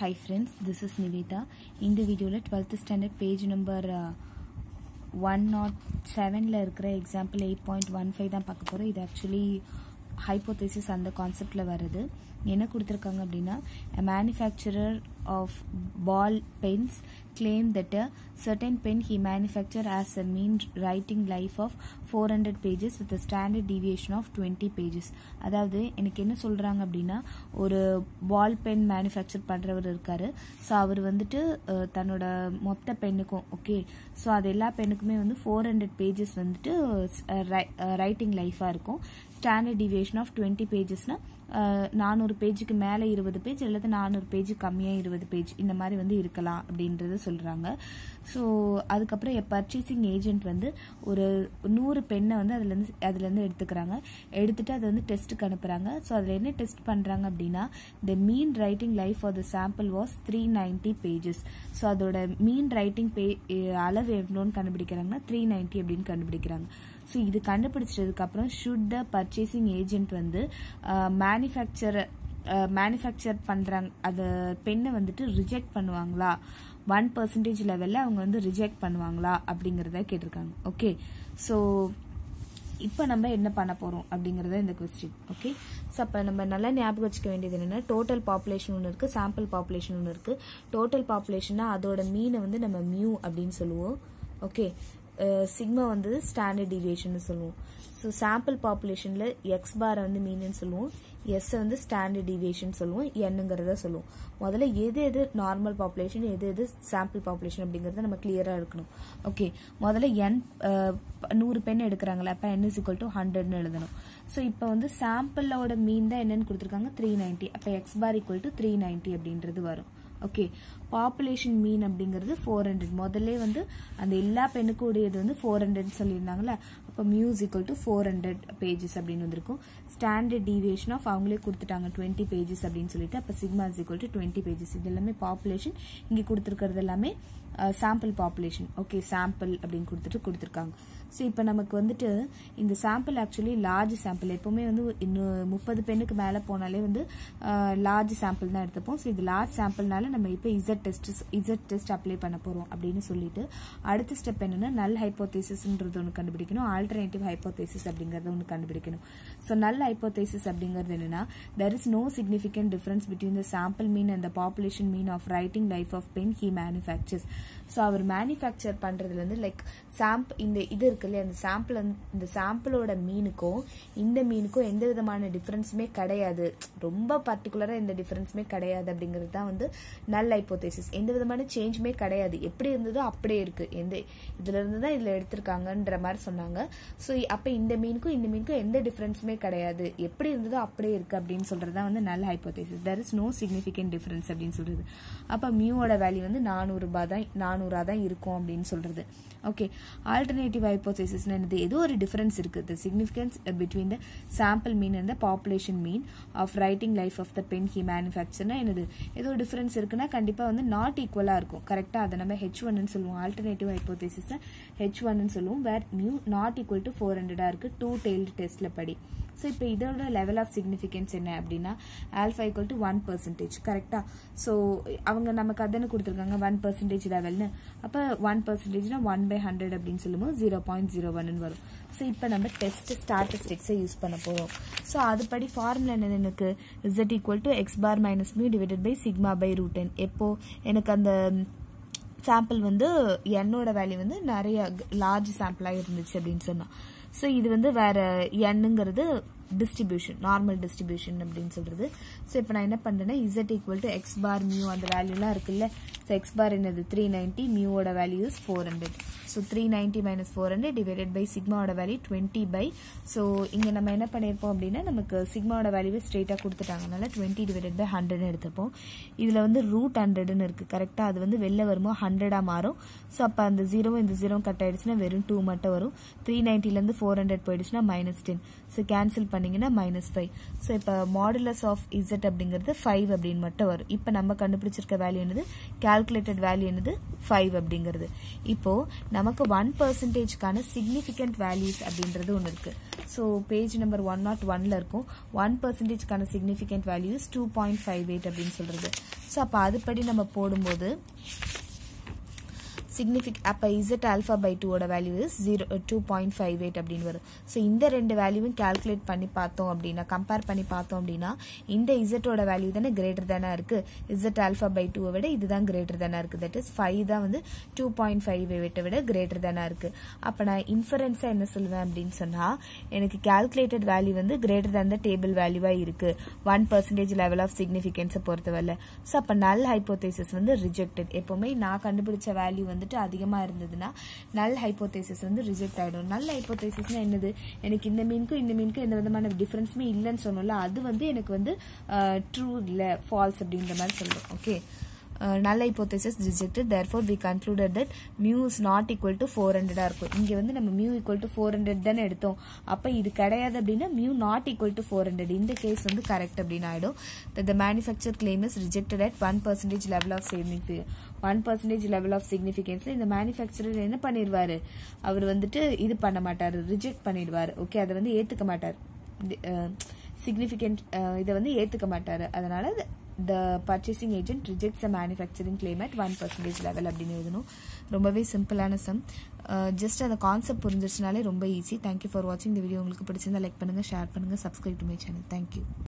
hi friends this is Nivetha இந்த வீடியோவில் twelfth standard page number one naught செவனில் இருக்கிற example eight point one five தான் பார்க்க போகிறோம் இது ஆக்சுவலி ஹைப்போதேசிஸ் அந்த கான்செப்டில் வருது என்ன கொடுத்துருக்காங்க அப்படின்னா a manufacturer of ball pens claim that a certain pen he manufactured as a mean writing life of 400 pages with a standard deviation of 20 pages அதாவது எனக்கு என்ன சொல்கிறாங்க அப்படின்னா ஒரு பால் பென் மேனுஃபேக்சர் பண்ணுறவர் இருக்காரு ஸோ அவர் வந்துட்டு அஹ், தன்னோட மொத்த பெண்ணுக்கும் ஓகே ஸோ அது எல்லா பெண்ணுக்குமே வந்து ஃபோர் ஹண்ட்ரட் பேஜஸ் வந்துட்டு ரைட்டிங் லைஃபாக இருக்கும் ஸ்டாண்டர்ட் டிவியேஷன் ஆஃப் டுவெண்ட்டி பேஜஸ்னால் நானூறு பேஜுக்கு மேலே இருபது பேஜ் அல்லது நானூறு பேஜ் கம்மியாக இருபது பேஜ் இந்த மாதிரி வந்து இருக்கலாம் அப்படின்றத சொல்கிறாங்க ஸோ அதுக்கப்புறம் பர்ச்சேசிங் ஏஜென்ட் வந்து ஒரு நூறு பெண்ணை வந்து அதுலேருந்து அதுலேருந்து எடுத்துக்கிறாங்க எடுத்துட்டு அதை வந்து டெஸ்ட்டுக்கு அனுப்புகிறாங்க ஸோ அதில் என்ன டெஸ்ட் பண்ணுறாங்க அப்படின்னா the mean writing life for the sample was three ninety pages so அதோட மீன் ரைட்டிங் பே அளவு எவ்வளோன்னு கண்டுபிடிக்கிறாங்கன்னா த்ரீ நைன்ட்டி அப்படின்னு கண்டுபிடிக்கிறாங்க ஸோ இது கண்டுபிடிச்சதுக்கு அப்புறம் ஷுட் த பர்ச்சேசிங் ஏஜென்ட் வந்து மேனுஃபேக்சர் மேனுஃபேக்சர் பண்ணுறாங்க அந்த பெண்ணை வந்துட்டு ரிஜெக்ட் பண்ணுவாங்களா ஒன் பர்சன்டேஜ் லெவலில் அவங்க வந்து ரிஜெக்ட் பண்ணுவாங்களா அப்படிங்கிறத கேட்டிருக்காங்க ஓகே ஸோ இப்போ நம்ம என்ன பண்ண போகிறோம் அப்படிங்கிறத இந்த கொஸ்டின் ஓகே ஸோ அப்போ நம்ம நல்லா ஞாபகம் வச்சுக்க வேண்டியது என்னென்னா டோட்டல் பாப்புலேஷன் ஒன்று இருக்குது சாம்பிள் பாப்புலேஷன் ஒன்று இருக்குது டோட்டல் பாப்புலேஷன்னா அதோட மீனை வந்து நம்ம மியூ அப்படின்னு சொல்லுவோம் ஓகே சிக்மா வந்து ஸ்டாண்டர்ட் டிவியேஷன் சொல்லுவோம் ஸோ சாம்பிள் பாப்புலேஷனில் எக்ஸ் பாரை வந்து மீன்னு சொல்லுவோம் எஸ் வந்து ஸ்டாண்டர்ட் டிவியேஷன் சொல்லுவோம் என்னங்கிறத சொல்லுவோம் முதல்ல எது எது நார்மல் பாப்புலேஷன் எது எது சாம்பிள் பாப்புலேஷன் அப்படிங்கிறத நம்ம கிளியராக இருக்கணும் ஓகே முதல்ல என் நூறு பெண் எடுக்கிறாங்களா அப்போ என் இஸ் ஈக்குவல் டு ஹண்ட்ரட்னு எழுதணும் ஸோ இப்போ வந்து சாம்பிளோட மீன் தான் என்னன்னு கொடுத்துருக்காங்க த்ரீ நைன்ட்டி அப்போ X bar equal to three ninety அப்படின்றது வரும் ஓகே பாப்புலேஷன் மீன் அப்படிங்கிறது ஃபோர் ஹண்ட்ரட் முதல்ல வந்து அந்த எல்லா பெண்ணுக்கும் உடையது வந்து ஃபோர் ஹண்ட்ரட் சொல்லியிருந்தாங்களே அப்போ mu's equal to four hundred pages அப்படின்னு வந்திருக்கும் ஸ்டாண்டர்ட் டீவியேஷன் ஆஃப் அவங்களே கொடுத்துட்டாங்க டுவெண்ட்டி பேஜஸ் அப்படின்னு சொல்லிட்டு அப்போ sigma is equal to twenty pages இது எல்லாமே பாப்புலேஷன் இங்கே கொடுத்துருக்கிறது எல்லாமே சாம்பிள் பாப்புலேஷன் ஓகே சாம்பிள் அப்படின்னு கொடுத்துட்டு கொடுத்துருக்காங்க ஸோ இப்போ நமக்கு வந்துட்டு இந்த சாம்பிள் ஆக்சுவலி லார்ஜ் சாம்பிள் எப்போவுமே வந்து இன்னும் முப்பது பெண்ணுக்கு மேலே போனாலே வந்து லார்ஜ் சாம்பிள் தான் எடுத்துப்போம் ஸோ இது லார்ஜ் சாம்பிள்னால நம்ம இப்போ Z test Z test apply பண்ண போகிறோம் அப்படின்னு சொல்லிட்டு அடுத்த ஸ்டெப் என்னன்னா நல் ஹைப்போதேசிஸ்ன்றது ஒன்று கண்டுபிடிக்கணும் ஆல்டர்னேட்டிவ் ஹைப்போதேசிஸ் அப்படிங்கறத ஒன்று கண்டுபிடிக்கணும் ஸோ நல் ஹைப்போதேசிஸ் அப்படிங்கிறது என்னன்னா there is no significant difference between the sample mean and the population mean of writing life of pen he manufactures so our manufacture பண்ணுறதுல வந்து லைக் சாம்ப் இந்த இது இருக்கு இல்லையா அந்த சாம்பிள் இந்த சாம்பிளோட மீனுக்கும் இந்த மீனுக்கும் எந்த விதமான டிஃப்ரென்ஸுமே கிடையாது ரொம்ப பர்டிகுலராக எந்த டிஃப்ரென்ஸுமே கிடையாது அப்படிங்கிறது தான் வந்து நல் ஹைப்போதேசிஸ் எந்த விதமான சேஞ்சுமே கிடையாது எப்படி இருந்ததோ அப்படியே இருக்கு எந்த இதுல இருந்து தான் இதுல எடுத்திருக்காங்கன்ற மாதிரி சொன்னாங்க ஸோ அப்போ இந்த மீனுக்கும் இந்த மீனுக்கும் எந்த டிஃப்ரென்ஸுமே கிடையாது எப்படி இருந்ததோ அப்படியே இருக்கு அப்படின்னு சொல்றது தான் வந்து null hypothesis there is no significant difference அப்படின்னு சொல்றது அப்போ மியூவோட வேல்யூ வந்து நானூறு ரூபாய் தான் நானூறா தான் இருக்கும் அப்படின்னு சொல்றது ஓகே ஆல்டர்னேட்டிவ் ஹைப்போதேசிஸ் என்னது ஏதோ ஒரு டிஃபரன்ஸ் இருக்கு the significance between the sample mean and the population mean of writing life of the pen he மேனுஃபேக்சர்னா என்னது ஏதோ டிஃபரன்ஸ் இருக்குன்னா கண்டிப்பாக வந்து நாட் ஈக்குவலாக இருக்கும் கரெக்டாக அதை நம்ம ஹெச் ஒன்னு சொல்லுவோம் ஆல்டர்னேட்டிவ் ஹைப்போதேசிஸ் ஹெச் ஒன்னு சொல்லுவோம் where mu not equal to four ஹண்ட்ரடாக இருக்கு டூ டெய்ல்டு டெஸ்ட்ல படி ஸோ இப்போ இதோட லெவல் ஆஃப் சிக்னிஃபிகன்ஸ் என்ன அப்படின்னா alpha equal to one percentage கரெக்டாக ஸோ அவங்க நமக்கு அதன்னு கொடுத்துருக்காங்க ஒன் பர்சன்டேஜ் லெவல்னு அப்போ ஒன் பர்சன்டேஜ்னா ஒன் பை ஹண்ட்ரட் அப்படின்னு சொல்லும்போது ஜீரோ பாயிண்ட் ஜீரோ ஒன்னு வரும் ஸோ இப்போ நம்ம டெஸ்ட் ஸ்டாட்டிஸ்டிக்ஸை யூஸ் பண்ண போகிறோம் ஸோ அதுபடி ஃபார்முலா என்ன எனக்கு Z equal to X bar minus mu divided by sigma by root N எப்போ எனக்கு அந்த சாம்பிள் வந்து என்னோட வேல்யூ வந்து நிறைய லார்ஜ் சாம்பிளாக இருந்துச்சு அப்படின்னு சொன்னா ஸோ இது வந்து வேற என்னங்கிறது டிஸ்ட்ரிபியூஷன் நார்மல் டிஸ்ட்ரிபியூஷன் அப்படின்னு சொல்றது ஸோ இப்போ நான் என்ன பண்றேன்னா Z equal to X bar mu அந்த வேல்யூலாம் இருக்குல்ல ஸோ எக்ஸ் பார் என்னது த்ரீ நைன்டி மியூவோட value is four hundred so three ninety minus four hundred divided by சிக்மாவோட வேல்யூ டுவெண்ட்டி பை ஸோ இங்கே நம்ம என்ன பண்ணியிருப்போம் அப்படின்னா நமக்கு சிக்மாவோட வேல்யூ ஸ்ட்ரெயிட்டாக கொடுத்துட்டாங்க அதனால டுவெண்ட்டி டிவைடட் பை ஹண்ட்ரட்னு எடுத்துப்போம் இதில் வந்து ரூட் ஹண்ட்ரட்னு இருக்குது கரெக்டாக அது வந்து வெளில வரும்போது ஹண்ட்ரடாக மாறும் ஸோ அப்போ அந்த ஜீரோவும் இந்த ஜீரோவும் கட் ஆயிடுச்சுன்னா வெறும் டூ மட்டும் வரும் த்ரீ நைன்ட்டிலேருந்து ஃபோர் ஹண்ட்ரட் போயிடுச்சுன்னா மைனஸ் டென் ஸோ கேன்சல் பண்ணீங்கன்னா மைனஸ் ஃபைவ் ஸோ இப்போ மாடுலஸ் ஆஃப் இசட் அப்படிங்கிறது ஃபைவ் அப்படின்னு மட்டும் வரும் இப்போ நம்ம கண்டுபிடிச்சிருக்க வேல்யூ என்னது கால்குலேட்டட் வேல்யூ என்னது ஃபைவ் அப்படிங்கிறது இப்போ நம்ம நமக்கு ஒன் பர்சன்டேஜ்க்கான சிக்னிஃபிகண்ட் வேல்யூஸ் அப்படின்றது ஒன்று இருக்கு so page number one not ஒன்ல இருக்கும் ஒன் பர்சன்டேஜ்க்கான significant values two point five eight அப்படின்னு சொல்றது ஸோ அப்போ அதுபடி நம்ம போடும்போது சிக்னிஃபிக் அப்போ இசட் ஆல்ஃபா பை டூவோட value is zero two point five eight அப்படின்னு வரும் ஸோ இந்த ரெண்டு வேல்யூவும் கேல்குலேட் பண்ணி பார்த்தோம் அப்படின்னா கம்பேர் பண்ணி பார்த்தோம் அப்படின்னா இந்த இசட்டோட வேல்யூ தானே கிரேட்டர் தானே இருக்கு இசட் ஆல்ஃபா பை டூவை விட இதுதான் கிரேட்டர் தானே இருக்கு தட் இஸ் ஃபைவ் தான் வந்து டூ பாயிண்ட் ஃபைவ் எயிட்டை விட கிரேட்டர் தானே இருக்கு அப்போ நான் இன்ஃபரன்ஸாக என்ன சொல்லுவேன் அப்படின்னு சொன்னால் எனக்கு கேல்குலேட்டட் வேல்யூ வந்து கிரேட்டர் தேன் த டேபிள் வேல்யூவாக இருக்கு ஒன் பர்சன்டேஜ் லெவல் ஆஃப் சிக்னிஃபிகன்ஸை பொறுத்தவரை ஸோ அப்போ நல் ஹைப்போதேசிஸ் வந்து ரிஜெக்டட் எப்போவுமே நான் கண்டுபிடிச்ச வேல்யூ வந்துட்டு அதிகமாக இருந்ததுன்னா நல் ஹைப்போதேசிஸ் வந்து ரிஜெக்ட் ஆகிடும் நல் ஹைப்போதேசிஸ்னா என்னது எனக்கு இந்த மீனுக்கும் இந்த மீனுக்கும் எந்த விதமான டிஃப்ரென்ஸுமே இல்லைன்னு சொன்னோம்ல அது வந்து எனக்கு வந்து ட்ரூ இல்லை ஃபால்ஸ் அப்படின்ற மாதிரி சொல்லுவோம் okay uh, null hypothesis rejected therefore we concluded that mu is not equal to 400 ஆ இருக்கும் இங்க வந்து நம்ம mu equal to 400 தானே எடுத்தோம் அப்ப இது கிடையாது அப்படின்னா mu not equal to 400 இந்த கேஸ் வந்து கரெக்ட் அப்படின்னு ஆயிடும் that the manufacturer claim is rejected at 1 percentage level of significance 1 percentage level of significance இந்த மேனுஃபேக்சரர் என்ன பண்ணிடுவாரு அவர் வந்துட்டு இது பண்ண மாட்டாரு ரிஜெக்ட் பண்ணிடுவாரு ஓகே அதை வந்து ஏத்துக்க மாட்டார் சிக்னிஃபிகண்ட் இதை வந்து ஏத்துக்க மாட்டாரு அதனால the purchasing agent rejects a manufacturing claim at one percentage level அப்படின்னு எழுதணும் ரொம்பவே சிம்பிளான சம் ஜஸ்ட் அந்த கான்செப்ட் புரிஞ்சிருச்சுனாலே ரொம்ப ஈஸி தேங்க்யூ ஃபார் வாட்சிங் இந்த வீடியோ உங்களுக்கு பிடிச்சிருந்தா லைக் பண்ணுங்கள் ஷேர் பண்ணுங்கள் subscribe to my channel thank you